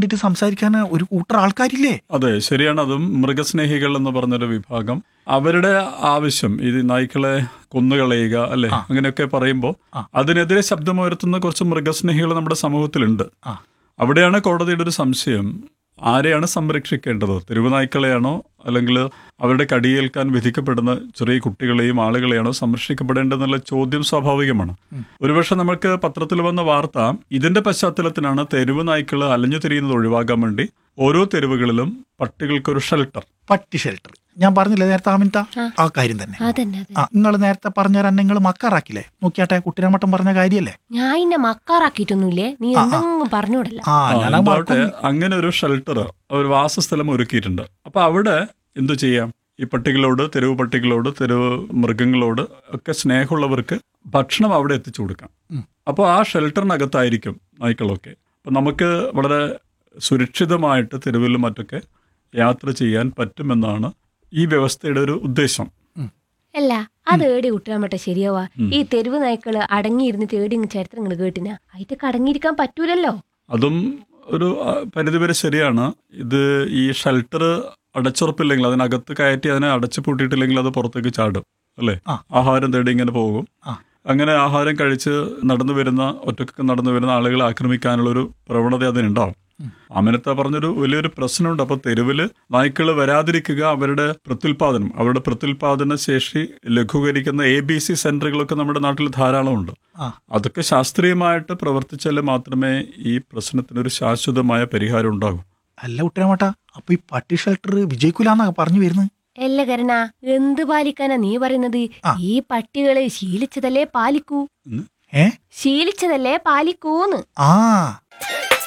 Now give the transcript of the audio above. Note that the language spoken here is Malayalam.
വേണ്ടിയിട്ട് സംസാരിക്കാൻ ഒരു കൂട്ടർ ആൾക്കാരില്ലേ അതെ ശരിയാണ് അതും മൃഗസ്നേഹികൾ എന്ന് പറഞ്ഞൊരു വിഭാഗം അവരുടെ ആവശ്യം ഇത് നായ്ക്കളെ കൊന്നുകളയുക അല്ലെ അങ്ങനെയൊക്കെ പറയുമ്പോൾ അതിനെതിരെ ശബ്ദമുയർത്തുന്ന കുറച്ച് മൃഗസ്നേഹികൾ നമ്മുടെ സമൂഹത്തിലുണ്ട് ആ. അവിടെയാണ് കോടതിയുടെ ഒരു സംശയം ആരെയാണ് സംരക്ഷിക്കേണ്ടത് തെരുവ് നായ്ക്കളെയാണോ അല്ലെങ്കിൽ അവരുടെ കടിയേൽക്കാൻ വിധിക്കപ്പെടുന്ന ചെറിയ കുട്ടികളെയും ആളുകളെയാണോ സംരക്ഷിക്കപ്പെടേണ്ടതെന്നുള്ള ചോദ്യം സ്വാഭാവികമാണ് ഒരുപക്ഷെ നമുക്ക് പത്രത്തിൽ വന്ന വാർത്ത ഇതിന്റെ പശ്ചാത്തലത്തിലാണ് തെരുവ് നായ്ക്കൾ അലഞ്ഞു തിരിയുന്നത് ഒഴിവാക്കാൻ വേണ്ടി ഓരോ തെരുവുകളിലും പട്ടികൾക്കൊരു ഷെൽട്ടർ പട്ടി ഷെൽട്ടർ ഞാൻ പറഞ്ഞില്ലേ നേരത്തെ ആമിൻത ആ കാര്യം തന്നെ അതന്നെ അതെ ആ നിങ്ങൾ നേരത്തെ പറഞ്ഞ നിങ്ങൾ മക്കാറാക്കില്ലേ നോക്കിയാട്ടെ കുട്ടിരാമട്ടം പറഞ്ഞ കാര്യല്ലേ ഞാൻ ഇന്നെ മക്കാറാക്കിയിട്ടൊന്നുമില്ലേ നീ എന്തെങ്കിലും പറഞ്ഞുവിടല്ല ആ ആ, ഞാൻ എന്താവട്ടെ അങ്ങനെ ഒരു ഷെൽട്ടർ ഒരു വാസസ്ഥലം ഒരുക്കിയിട്ടുണ്ട് അപ്പൊ അവിടെ എന്തു ചെയ്യാം ഈ പട്ടികളോട് തെരുവ് പട്ടികളോട് തെരുവ് മൃഗങ്ങളോട് ഒക്കെ സ്നേഹമുള്ളവർക്ക് ഭക്ഷണം അവിടെ എത്തിച്ചു കൊടുക്കാം അപ്പോൾ ആ ഷെൽട്ടറിനകത്തായിരിക്കും നായ്ക്കളൊക്കെ അപ്പൊ നമുക്ക് വളരെ സുരക്ഷിതമായിട്ട് തെരുവിലും മറ്റൊക്കെ യാത്ര ചെയ്യാൻ പറ്റുമെന്നാണ് ഈ വ്യവസ്ഥയുടെ ഒരു ഉദ്ദേശം അല്ല അത് ഏടി കുട്ടാൻ പറ്റ ശരിയാവാ ഈ തെരുവ് നായ്ക്കള് അടങ്ങിയിരുന്ന് തേടി ചരിത്രങ്ങൾ കേട്ടിന അതിറ്റക്ക് അടങ്ങിയിരിക്കാൻ പറ്റൂലല്ലോ അതും ഒരു ആ, പരിധിവരെ ശരിയാണ് ഇത് ഈ ഷെൽട്ടർ അടച്ചുറപ്പില്ലെങ്കിൽ അതിനകത്ത് കയറ്റി അതിനെ അടച്ചു പൂട്ടിയിട്ടില്ലെങ്കിൽ അത് പുറത്തേക്ക് ചാടും അല്ലേ ആ. ആഹാരം തേടി ഇങ്ങനെ പോകും ആ. അങ്ങനെ ആഹാരം കഴിച്ച് നടന്നു വരുന്ന ഒറ്റക്ക് നടന്നു വരുന്ന ആളുകളെ ആക്രമിക്കാനുള്ള ഒരു പ്രവണത അതിനുണ്ടാവും അമിനത്ത പറഞ്ഞൊരു വലിയൊരു പ്രശ്നമുണ്ട് അപ്പൊ തെരുവില് നായ്ക്കൾ വരാതിരിക്കുക അവരുടെ പ്രത്യുൽപാദനം അവരുടെ പ്രത്യുൽപാദന ശേഷി ലഘൂകരിക്കുന്ന എ ബി സി സെന്ററുകളൊക്കെ നമ്മുടെ നാട്ടിൽ ധാരാളമുണ്ട് ആ. അതൊക്കെ ശാസ്ത്രീയമായിട്ട് പ്രവർത്തിച്ചാൽ മാത്രമേ ഈ പ്രശ്നത്തിനൊരു ശാശ്വതമായ പരിഹാരം ഉണ്ടാകൂ അല്ല കുട്ടിരാമട്ട അപ്പൊ ഈ പട്ടി ഷെൽട്ടർ വിജയിക്കൂലെന്നാ പറഞ്ഞു വരുന്നത് അല്ല കരണ എന്ത് പാലിക്കാനാ നീ പറയുന്നത് ആ. ഈ പട്ടികള് ശീലിച്ചതല്ലേ പാലിക്കൂ ഏ ശീലിച്ചതല്ലേ പാലിക്കൂന്ന് ആ